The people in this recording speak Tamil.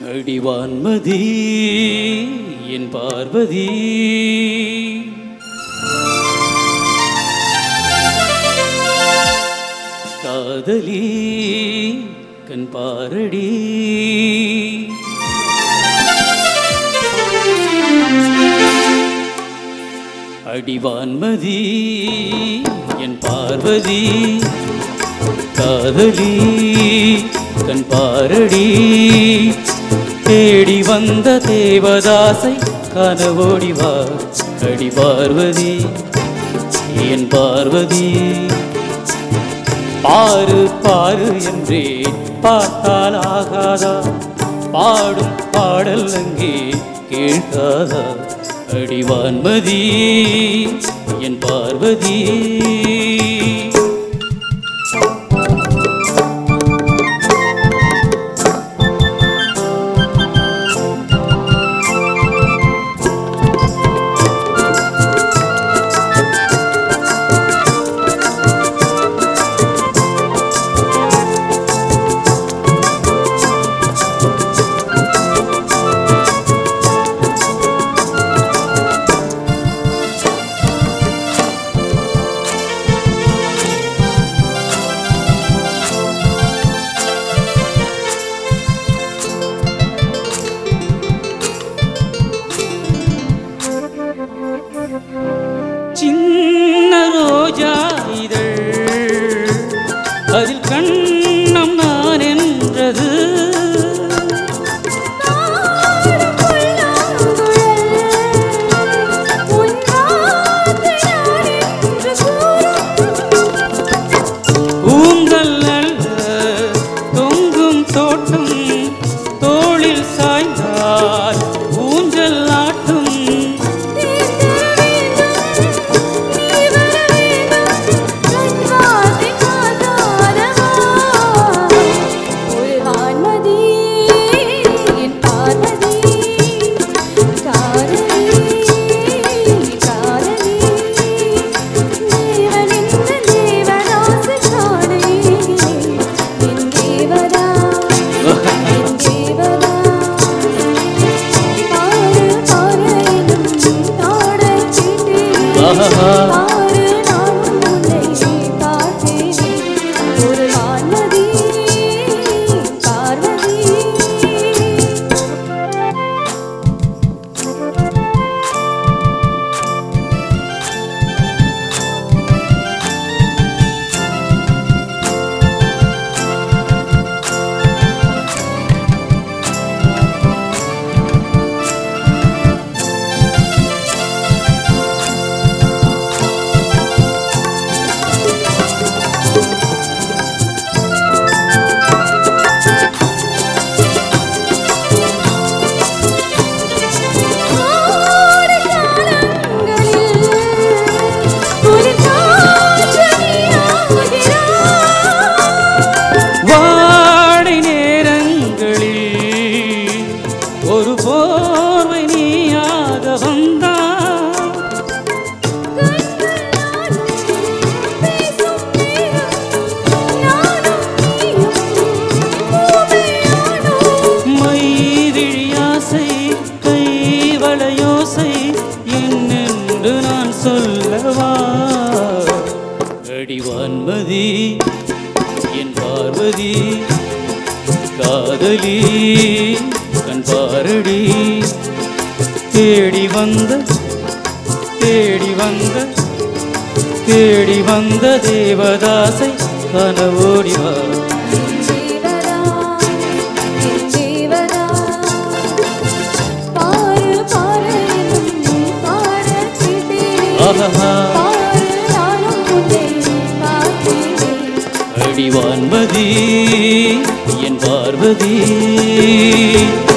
அடிவான்மதி என் பார்வதி காதலி கண் பாரடி அடிவான்மதி என் பார்வதி காதலி கண் பாரடி தேடி வந்த தேவதாசை கனவோடி வா அடி பார்வதி என் பார்வதி பாரு பாரு என்றே பார்த்தால் ஆகாதா பாடும் பாடல் அங்கே கேட்காதா அடிவான்மதி என் பார்வதி சின்ன ரோஜா இதழ் அதில் கண்ணம் நான் என்றது ஊங்கல் அல்ல தொங்கும் தோட்டம் தோளில் சாய்ந்தால் ஊஞ்சல் ஆட்டும் ஆஹா. பாரு நானும் உன்னை பார்த்தேனே ஒரு வான்மதி பார்வதி ஆறு காலங்களில் ஒரு காற்றணியாகிறாய் வாடை நேரங்களில் ஒரு போர்வை நீயாக வந்தா மைவிழியாசை கைவளையோசை என்னென்று நான் சொல்லவா அடிவான்மதி என் பார்வதி காதலி கண் பாரடி தேடி வந்த தேடி வந்த தேடி வந்த தேவதாசை கனவோடி வா ஆஹா அடிவான்மதி என் பார்வதி